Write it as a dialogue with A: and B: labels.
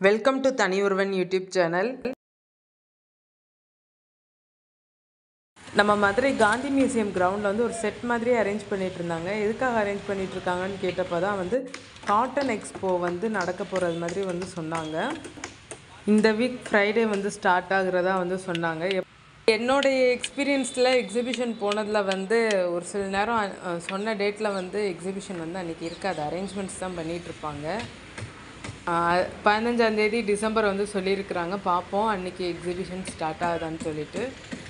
A: welcome to Thaniyoruvan YouTube channel நம்ம Madurai Gandhi museum கிரவுண்டில் வந்து ஒரு செட் மாதிரி அரேஞ்ச் பண்ணிட்டு இருந்தாங்க எதுக்காக அரேஞ்ச் பண்ணிட்டு இருக்காங்கன்னு கேட்டப்போ தான் வந்து காட்டன் எக்ஸ்போ வந்து நடக்க போகிறது மாதிரி வந்து சொன்னாங்க இந்த வீக் ஃப்ரைடே வந்து ஸ்டார்ட் ஆகுறதா வந்து சொன்னாங்க எப்- என்னுடைய எக்ஸ்பீரியன்ஸில் எக்ஸிபிஷன் போனதில் வந்து ஒரு சில நேரம் அஹ், சொன்ன டேட்டில் வந்து எக்ஸிபிஷன் வந்து அன்றைக்கி இருக்காது அரேஞ்ச்மெண்ட்ஸ் தான் பண்ணிகிட்டு இருப்பாங்க பதினஞ்சாந்தேதி டிசம்பர் வந்து சொல்லியிருக்கிறாங்க பார்ப்போம் அன்றைக்கி எக்ஸிபிஷன் ஸ்டார்ட் ஆகுதான்னு சொல்லிட்டு